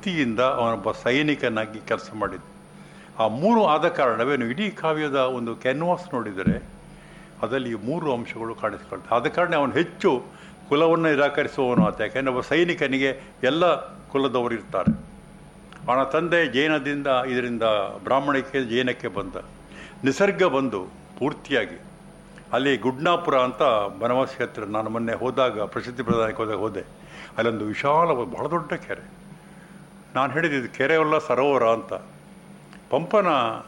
ವೃತ್ತಿಯಿಂದ ಅವನೊಬ್ಬ ಸೈನಿಕನಾಗಿ ಕೆಲಸ ಮಾಡಿದ ಆ ಮೂರು ಆದ ಕಾರಣವೇನು ಇಡೀ ಕಾವ್ಯದ ಒಂದು ಕ್ಯಾನ್ವಾಸ್ ನೋಡಿದರೆ ಅದರಲ್ಲಿ ಈ ಮೂರು ಅಂಶಗಳು ಕಾಣಿಸಿಕೊಳ್ತವೆ ಆದ ಕಾರಣ ಅವನು ಹೆಚ್ಚು ಕುಲವನ್ನು ನಿರಾಕರಿಸುವವನು ಆತ ಯಾಕೆಂದರೆ ಒಬ್ಬ ಸೈನಿಕನಿಗೆ ಎಲ್ಲ ಕುಲದವರು ಇರ್ತಾರೆ ಅವನ ತಂದೆ ಜೈನದಿಂದ ಇದರಿಂದ ಬ್ರಾಹ್ಮಣಕ್ಕೆ ಜೈನಕ್ಕೆ ಬಂದ ನಿಸರ್ಗ ಬಂದು ಪೂರ್ತಿಯಾಗಿ ಅಲ್ಲಿ ಗುಡ್ನಾಪುರ ಅಂತ ಬನವಾಸಿ ಹತ್ತಿರ ನಾನು ಮೊನ್ನೆ ಹೋದಾಗ ಪ್ರಸಿದ್ಧಿ ಪ್ರಧಾನಕ್ಕೆ ಹೋದಾಗ ಹೋದೆ ಅಲ್ಲೊಂದು ವಿಶಾಲ ಬಹಳ ದೊಡ್ಡ ಕೆರೆ ನಾನು ಹೇಳಿದ್ದು ಇದು ಕೆರೆಯಲ್ಲ ಸರೋವರ ಅಂತ ಪಂಪನ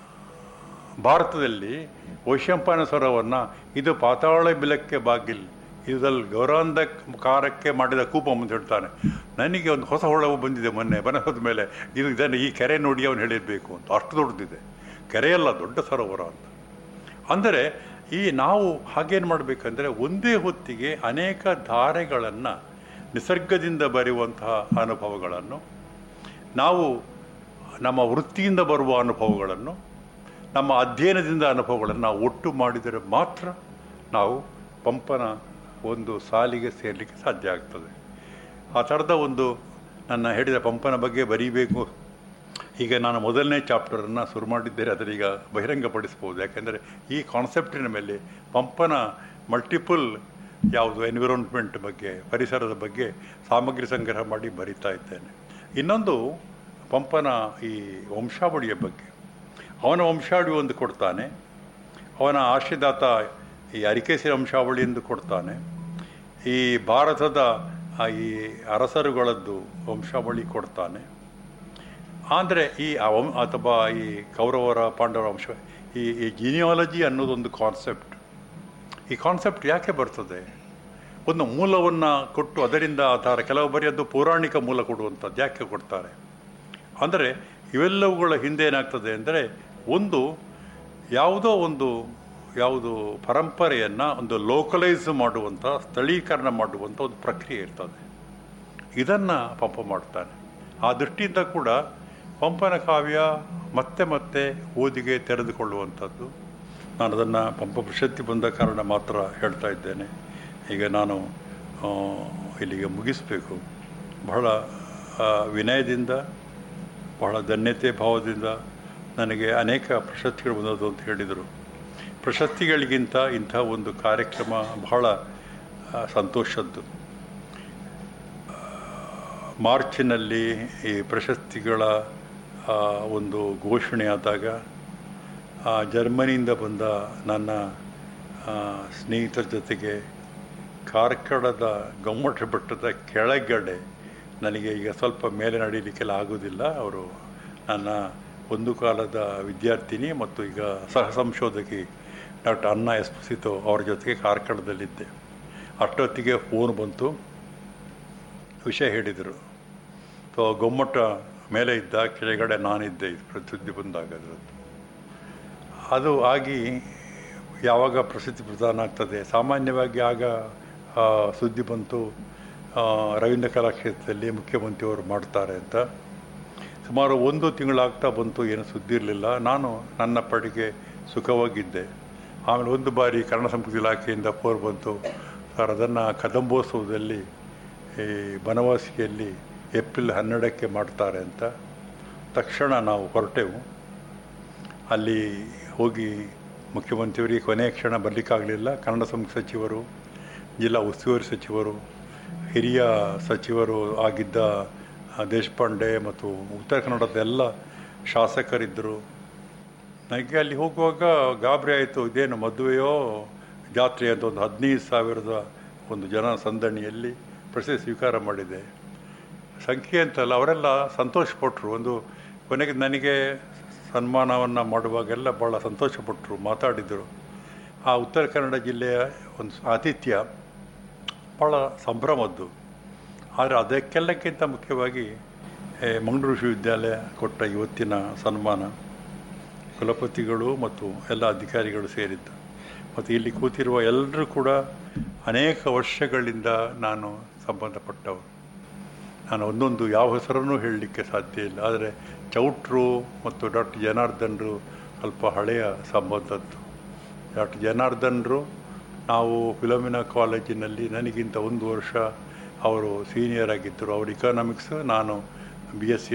ಭಾರತದಲ್ಲಿ ವೈಶಂಪಾಯನ ಸರೋವರನ ಇದು ಪಾತಾಳ ಬಿಲಕ್ಕೆ ಬಾಗಿಲ್ ಇದರಲ್ಲಿ ಗೌರಾಂಧ ಕಾರಕ್ಕೆ ಮಾಡಿದ ಕೂಪ ಅಂತ ಹೇಳ್ತಾನೆ ನನಗೆ ಒಂದು ಹೊಸ ಹೊಳವು ಬಂದಿದೆ ಮೊನ್ನೆ ಬನ ಹೋದ ಮೇಲೆ ಇದು ಇದನ್ನು ಈ ಕೆರೆ ನೋಡಿ ಅವನು ಹೇಳಿರಬೇಕು ಅಂತ ಅಷ್ಟು ದೊಡ್ಡದಿದೆ ಕೆರೆಯಲ್ಲ ದೊಡ್ಡ ಸರೋವರ ಅಂತ ಅಂದರೆ ಈ ನಾವು ಹಾಗೇನು ಮಾಡಬೇಕಂದ್ರೆ ಒಂದೇ ಹೊತ್ತಿಗೆ ಅನೇಕ ಧಾರೆಗಳನ್ನು ನಿಸರ್ಗದಿಂದ ಬರೆಯುವಂತಹ ಅನುಭವಗಳನ್ನು ನಾವು ನಮ್ಮ ವೃತ್ತಿಯಿಂದ ಬರುವ ಅನುಭವಗಳನ್ನು ನಮ್ಮ ಅಧ್ಯಯನದಿಂದ ಅನುಭವಗಳನ್ನು ನಾವು ಒಟ್ಟು ಮಾಡಿದರೆ ಮಾತ್ರ ನಾವು ಪಂಪನ ಒಂದು ಸಾಲಿಗೆ ಸೇರಲಿಕ್ಕೆ ಸಾಧ್ಯ ಆಗ್ತದೆ ಆ ಥರದ ಒಂದು ನನ್ನ ಹೇಳಿದ ಪಂಪನ ಬಗ್ಗೆ ಬರೀಬೇಕು ಈಗ ನಾನು ಮೊದಲನೇ ಚಾಪ್ಟರನ್ನು ಶುರು ಮಾಡಿದ್ದೇನೆ ಅದರೀಗ ಬಹಿರಂಗಪಡಿಸ್ಬೋದು ಯಾಕೆಂದರೆ ಈ ಕಾನ್ಸೆಪ್ಟಿನ ಮೇಲೆ ಪಂಪನ ಮಲ್ಟಿಪಲ್ ಯಾವುದು ಎನ್ವಿರಾನ್ಮೆಂಟ್ ಬಗ್ಗೆ ಪರಿಸರದ ಬಗ್ಗೆ ಸಾಮಗ್ರಿ ಸಂಗ್ರಹ ಮಾಡಿ ಬರಿತಾ ಇದ್ದೇನೆ ಇನ್ನೊಂದು ಪಂಪನ ಈ ವಂಶಾವಳಿಯ ಬಗ್ಗೆ ಅವನ ವಂಶಾವಳಿ ಒಂದು ಕೊಡ್ತಾನೆ ಅವನ ಆಶ್ರಯದಾತ ಈ ಅರಿಕೇಸಿ ವಂಶಾವಳಿ ಎಂದು ಕೊಡ್ತಾನೆ ಈ ಭಾರತದ ಆ ಈ ಅರಸರುಗಳದ್ದು ವಂಶಾವಳಿ ಕೊಡ್ತಾನೆ ಅಂದರೆ ಈ ಅವ ಅಥವಾ ಈ ಕೌರವರ ಪಾಂಡವರ ವಂಶ ಈ ಈ ಜಿನಿಯಾಲಜಿ ಅನ್ನೋದೊಂದು ಕಾನ್ಸೆಪ್ಟ್ ಈ ಕಾನ್ಸೆಪ್ಟ್ ಯಾಕೆ ಬರ್ತದೆ ಒಂದು ಮೂಲವನ್ನು ಕೊಟ್ಟು ಅದರಿಂದ ಆಧಾರ ಕೆಲವು ಬರೀ ಅದು ಪೌರಾಣಿಕ ಮೂಲ ಕೊಡುವಂಥದ್ದು ಯಾಕೆ ಕೊಡ್ತಾರೆ ಅಂದರೆ ಇವೆಲ್ಲವುಗಳ ಹಿಂದೆ ಏನಾಗ್ತದೆ ಅಂದರೆ ಒಂದು ಯಾವುದೋ ಒಂದು ಯಾವುದು ಪರಂಪರೆಯನ್ನು ಒಂದು ಲೋಕಲೈಸ್ ಮಾಡುವಂಥ ಸ್ಥಳೀಕರಣ ಮಾಡುವಂಥ ಒಂದು ಪ್ರಕ್ರಿಯೆ ಇರ್ತದೆ ಇದನ್ನು ಪಂಪ ಮಾಡ್ತಾನೆ ಆ ದೃಷ್ಟಿಯಿಂದ ಕೂಡ ಪಂಪನ ಕಾವ್ಯ ಮತ್ತೆ ಮತ್ತೆ ಓದಿಗೆ ತೆರೆದುಕೊಳ್ಳುವಂಥದ್ದು ನಾನು ಅದನ್ನು ಪಂಪ ಪ್ರಶಸ್ತಿ ಬಂದ ಕಾರಣ ಮಾತ್ರ ಹೇಳ್ತಾ ಇದ್ದೇನೆ ಈಗ ನಾನು ಆ, ಇಲ್ಲಿಗೆ ಮುಗಿಸಬೇಕು ಬಹಳ ಆ, ವಿನಯದಿಂದ ಬಹಳ ಧನ್ಯತೆ ಭಾವದಿಂದ ನನಗೆ ಅನೇಕ ಪ್ರಶಸ್ತಿಗಳು ಬಂದದ್ದು ಅಂತ ಹೇಳಿದರು ಪ್ರಶಸ್ತಿಗಳಿಗಿಂತ ಇಂಥ ಒಂದು ಕಾರ್ಯಕ್ರಮ ಬಹಳ ಆ, ಸಂತೋಷದ್ದು ಮಾರ್ಚಿನಲ್ಲಿ ಈ ಪ್ರಶಸ್ತಿಗಳ ಆ, ಒಂದು ಘೋಷಣೆ ಆದಾಗ ಆ, ಜರ್ಮನಿಯಿಂದ ಬಂದ ನನ್ನ ಆ, ಸ್ನೇಹಿತರ ಜೊತೆಗೆ ಕಾರ್ಕಳದ ಗೊಮ್ಮಟ ಬೆಟ್ಟದ ಕೆಳಗಡೆ ನನಗೆ ಈಗ ಸ್ವಲ್ಪ ಮೇಲೆ ನಡೀಲಿಕ್ಕೆಲ್ಲ ಆಗೋದಿಲ್ಲ ಅವರು ನನ್ನ ಒಂದು ಕಾಲದ ವಿದ್ಯಾರ್ಥಿನಿ ಮತ್ತು ಈಗ ಸಹ ಸಂಶೋಧಕಿ ಡಾಕ್ಟರ್ ಅನ್ನ ಎಸ್ಪಸಿತೋ ಅವ್ರ ಜೊತೆಗೆ ಕಾರ್ಕಳದಲ್ಲಿದ್ದೆ ಅಷ್ಟೊತ್ತಿಗೆ ಫೋನ್ ಬಂತು ವಿಷಯ ಹೇಳಿದರು ಸೊ ಗೊಮ್ಮಟ ಮೇಲೆ ಇದ್ದ ಕೆಳಗಡೆ ನಾನಿದ್ದೆ ಇದು ಸುದ್ದಿ ಬಂದಾಗ ಅದರದ್ದು ಅದು ಆಗಿ ಯಾವಾಗ ಪ್ರಸಿದ್ಧಿ ಪ್ರದಾನ ಆಗ್ತದೆ ಸಾಮಾನ್ಯವಾಗಿ ಆಗ ಆ, ಸುದ್ದಿ ಬಂತು ಆ, ರವೀಂದ್ರ ಕಲಾಕ್ಷೇತ್ರದಲ್ಲಿ ಮುಖ್ಯಮಂತ್ರಿಯವರು ಮಾಡ್ತಾರೆ ಅಂತ ಸುಮಾರು ಒಂದು ತಿಂಗಳಾಗ್ತಾ ಬಂತು ಏನು ಸುದ್ದಿ ಇರಲಿಲ್ಲ ನಾನು ನನ್ನ ಪಡಿಗೆ ಸುಖವಾಗಿದ್ದೆ ಆಮೇಲೆ ಒಂದು ಬಾರಿ ಕನ್ನಡ ಸಂಸ್ಕೃತಿ ಇಲಾಖೆಯಿಂದ ಫೋನ್ ಬಂತು ಸರ್ ಅದನ್ನು ಕದಂಬೋತ್ಸವದಲ್ಲಿ ಈ ಬನವಾಸಿಯಲ್ಲಿ ಏಪ್ರಿಲ್ ಹನ್ನೆರಡಕ್ಕೆ ಮಾಡ್ತಾರೆ ಅಂತ ತಕ್ಷಣ ನಾವು ಹೊರಟೆವು ಅಲ್ಲಿ ಹೋಗಿ ಮುಖ್ಯಮಂತ್ರಿಯವರಿಗೆ ಕೊನೆಯ ಕ್ಷಣ ಬರಲಿಕ್ಕಾಗಲಿಲ್ಲ ಕನ್ನಡ ಸಂಸ್ಕೃತಿ ಸಚಿವರು ಜಿಲ್ಲಾ ಉಸ್ತುವಾರಿ ಸಚಿವರು ಹಿರಿಯ ಸಚಿವರು ಆಗಿದ್ದ ಆ, ದೇಶಪಾಂಡೆ ಮತ್ತು ಉತ್ತರ ಕನ್ನಡದ ಎಲ್ಲ ಶಾಸಕರಿದ್ದರು ನನಗೆ ಅಲ್ಲಿ ಹೋಗುವಾಗ ಗಾಬರಿ ಆಯಿತು ಇದೇನು ಮದುವೆಯೋ ಜಾತ್ರೆ ಅಂತ ಒಂದು ಹದಿನೈದು ಸಾವಿರದ ಒಂದು ಜನ ಸಂದಣಿಯಲ್ಲಿ ಪ್ರಶಸ್ತಿ ಸ್ವೀಕಾರ ಮಾಡಿದೆ ಸಂಖ್ಯೆ ಅಂತಲ್ಲ ಅವರೆಲ್ಲ ಸಂತೋಷಪಟ್ಟರು ಒಂದು ಕೊನೆಗೆ ನನಗೆ ಸನ್ಮಾನವನ್ನು ಮಾಡುವಾಗೆಲ್ಲ ಭಾಳ ಸಂತೋಷಪಟ್ಟರು ಮಾತಾಡಿದರು ಆ ಉತ್ತರ ಕನ್ನಡ ಜಿಲ್ಲೆಯ ಒಂದು ಆತಿಥ್ಯ ಭಾಳ ಸಂಭ್ರಮದ್ದು ಆದರೆ ಅದಕ್ಕೆಲ್ಲಕ್ಕಿಂತ ಮುಖ್ಯವಾಗಿ ಏ, ಮಂಗಳೂರು ವಿಶ್ವವಿದ್ಯಾಲಯ ಕೊಟ್ಟ ಇವತ್ತಿನ ಸನ್ಮಾನ ಕುಲಪತಿಗಳು ಮತ್ತು ಎಲ್ಲ ಅಧಿಕಾರಿಗಳು ಸೇರಿದ್ದು ಮತ್ತು ಇಲ್ಲಿ ಕೂತಿರುವ ಎಲ್ಲರೂ ಕೂಡ ಅನೇಕ ವರ್ಷಗಳಿಂದ ನಾನು ಸಂಬಂಧಪಟ್ಟವರು ನಾನು ಒಂದೊಂದು ಯಾವ ಹೆಸರನ್ನು ಹೇಳಲಿಕ್ಕೆ ಸಾಧ್ಯ ಇಲ್ಲ ಆದರೆ ಚೌಟ್ರು ಮತ್ತು ಡಾಕ್ಟರ್ ಜನಾರ್ದನ್ರು ಸ್ವಲ್ಪ ಹಳೆಯ ಸಂಬಂಧದ್ದು ಡಾಕ್ಟರ್ ಜನಾರ್ದನ್ರು ನಾವು ಫಿಲೋಮಿನಾ ಕಾಲೇಜಿನಲ್ಲಿ ನನಗಿಂತ ಒಂದು ವರ್ಷ ಅವರು ಸೀನಿಯರ್ ಆಗಿದ್ದರು ಅವರು ಇಕನಾಮಿಕ್ಸ್ ನಾನು ಬಿ ಎಸ್ ಸಿ